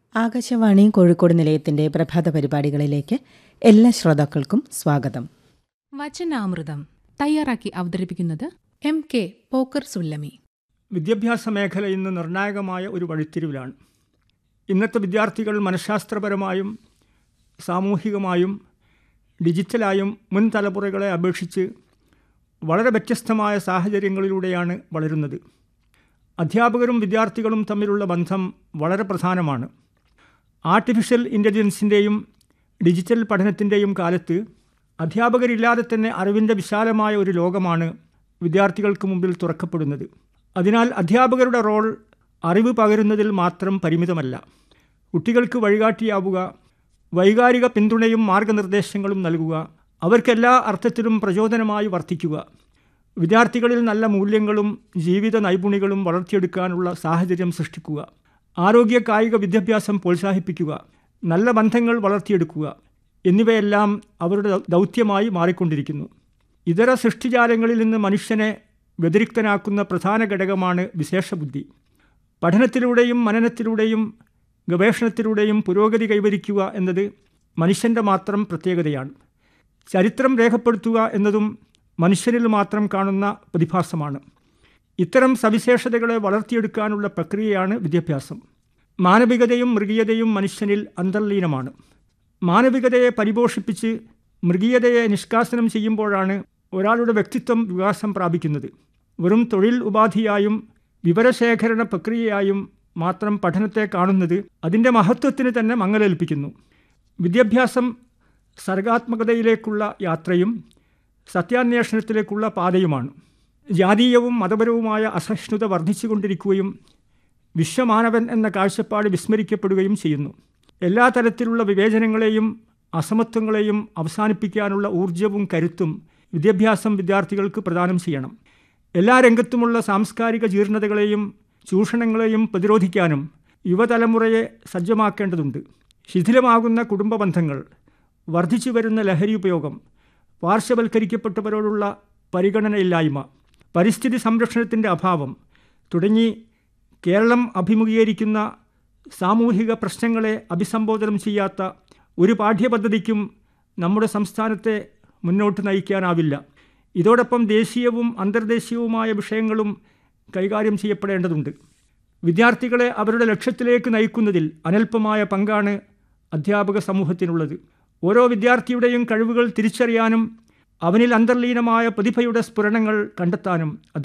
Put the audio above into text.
ആകാശവാണി കോഴിക്കോട് നിലയത്തിന്റെ പ്രഭാത പരിപാടികളിലേക്ക് എല്ലാ ശ്രോതാക്കൾക്കും സ്വാഗതം വചനാമൃതം തയ്യാറാക്കി അവതരിപ്പിക്കുന്നത് എം കെ പോക്കർ സുല്ലമി വിദ്യാഭ്യാസ മേഖല ഇന്ന് നിർണായകമായ ഒരു വഴിത്തിരിവിലാണ് ഇന്നത്തെ വിദ്യാർത്ഥികൾ മനഃശാസ്ത്രപരമായും സാമൂഹികമായും ഡിജിറ്റലായും മുൻ തലമുറകളെ അപേക്ഷിച്ച് വളരെ വ്യത്യസ്തമായ സാഹചര്യങ്ങളിലൂടെയാണ് വളരുന്നത് അധ്യാപകരും വിദ്യാർത്ഥികളും തമ്മിലുള്ള ബന്ധം വളരെ പ്രധാനമാണ് ആർട്ടിഫിഷ്യൽ ഇൻ്റലിജൻസിൻ്റെയും ഡിജിറ്റൽ പഠനത്തിൻ്റെയും കാലത്ത് അധ്യാപകരില്ലാതെ തന്നെ അറിവിൻ്റെ വിശാലമായ ഒരു ലോകമാണ് വിദ്യാർത്ഥികൾക്ക് മുമ്പിൽ തുറക്കപ്പെടുന്നത് അതിനാൽ അധ്യാപകരുടെ റോൾ അറിവ് പകരുന്നതിൽ മാത്രം പരിമിതമല്ല കുട്ടികൾക്ക് വഴികാട്ടിയാവുക വൈകാരിക പിന്തുണയും മാർഗനിർദ്ദേശങ്ങളും നൽകുക അവർക്കെല്ലാ അർത്ഥത്തിലും പ്രചോദനമായി വർത്തിക്കുക വിദ്യാർത്ഥികളിൽ നല്ല മൂല്യങ്ങളും ജീവിത നൈപുണികളും വളർത്തിയെടുക്കാനുള്ള സാഹചര്യം സൃഷ്ടിക്കുക ആരോഗ്യ കായിക വിദ്യാഭ്യാസം പ്രോത്സാഹിപ്പിക്കുക നല്ല ബന്ധങ്ങൾ വളർത്തിയെടുക്കുക എന്നിവയെല്ലാം അവരുടെ ദൗത്യമായി മാറിക്കൊണ്ടിരിക്കുന്നു ഇതര സൃഷ്ടിജാലങ്ങളിൽ നിന്ന് മനുഷ്യനെ വ്യതിരിക്തനാക്കുന്ന പ്രധാന ഘടകമാണ് വിശേഷബുദ്ധി പഠനത്തിലൂടെയും മനനത്തിലൂടെയും ഗവേഷണത്തിലൂടെയും പുരോഗതി കൈവരിക്കുക എന്നത് മനുഷ്യൻ്റെ മാത്രം പ്രത്യേകതയാണ് ചരിത്രം രേഖപ്പെടുത്തുക എന്നതും മനുഷ്യനിൽ മാത്രം കാണുന്ന പ്രതിഭാസമാണ് ഇത്തരം സവിശേഷതകളെ വളർത്തിയെടുക്കാനുള്ള പ്രക്രിയയാണ് വിദ്യാഭ്യാസം മാനവികതയും മൃഗീയതയും മനുഷ്യനിൽ അന്തർലീനമാണ് മാനവികതയെ പരിപോഷിപ്പിച്ച് മൃഗീയതയെ നിഷ്കാസനം ചെയ്യുമ്പോഴാണ് ഒരാളുടെ വ്യക്തിത്വം വികാസം പ്രാപിക്കുന്നത് വെറും തൊഴിൽ ഉപാധിയായും വിവരശേഖരണ പ്രക്രിയയായും മാത്രം പഠനത്തെ കാണുന്നത് അതിൻ്റെ മഹത്വത്തിന് തന്നെ മങ്ങലേൽപ്പിക്കുന്നു വിദ്യാഭ്യാസം സർഗാത്മകതയിലേക്കുള്ള യാത്രയും സത്യാന്വേഷണത്തിലേക്കുള്ള പാതയുമാണ് ജാതീയവും മതപരവുമായ അസഹിഷ്ണുത വർദ്ധിച്ചുകൊണ്ടിരിക്കുകയും വിശ്വമാനവൻ എന്ന കാഴ്ചപ്പാട് വിസ്മരിക്കപ്പെടുകയും ചെയ്യുന്നു എല്ലാ തരത്തിലുള്ള വിവേചനങ്ങളെയും അസമത്വങ്ങളെയും അവസാനിപ്പിക്കാനുള്ള ഊർജവും കരുത്തും വിദ്യാഭ്യാസം വിദ്യാർത്ഥികൾക്ക് പ്രദാനം ചെയ്യണം എല്ലാ രംഗത്തുമുള്ള സാംസ്കാരിക ജീർണതകളെയും ചൂഷണങ്ങളെയും പ്രതിരോധിക്കാനും യുവതലമുറയെ സജ്ജമാക്കേണ്ടതുണ്ട് ശിഥിലമാകുന്ന കുടുംബ ബന്ധങ്ങൾ വർദ്ധിച്ചു വരുന്ന ലഹരി ഉപയോഗം പാർശ്വവൽക്കരിക്കപ്പെട്ടവരോടുള്ള പരിഗണനയില്ലായ്മ പരിസ്ഥിതി സംരക്ഷണത്തിൻ്റെ അഭാവം തുടങ്ങി കേരളം അഭിമുഖീകരിക്കുന്ന സാമൂഹിക പ്രശ്നങ്ങളെ അഭിസംബോധനം ചെയ്യാത്ത ഒരു പാഠ്യപദ്ധതിക്കും നമ്മുടെ സംസ്ഥാനത്തെ മുന്നോട്ട് നയിക്കാനാവില്ല ഇതോടൊപ്പം ദേശീയവും അന്തർദേശീയവുമായ വിഷയങ്ങളും കൈകാര്യം ചെയ്യപ്പെടേണ്ടതുണ്ട് വിദ്യാർത്ഥികളെ അവരുടെ ലക്ഷ്യത്തിലേക്ക് നയിക്കുന്നതിൽ അനൽപമായ പങ്കാണ് അധ്യാപക സമൂഹത്തിനുള്ളത് ഓരോ വിദ്യാർത്ഥിയുടെയും കഴിവുകൾ തിരിച്ചറിയാനും അവനിൽ അന്തർലീനമായ പ്രതിഭയുടെ സ്ഫുരണങ്ങൾ കണ്ടെത്താനും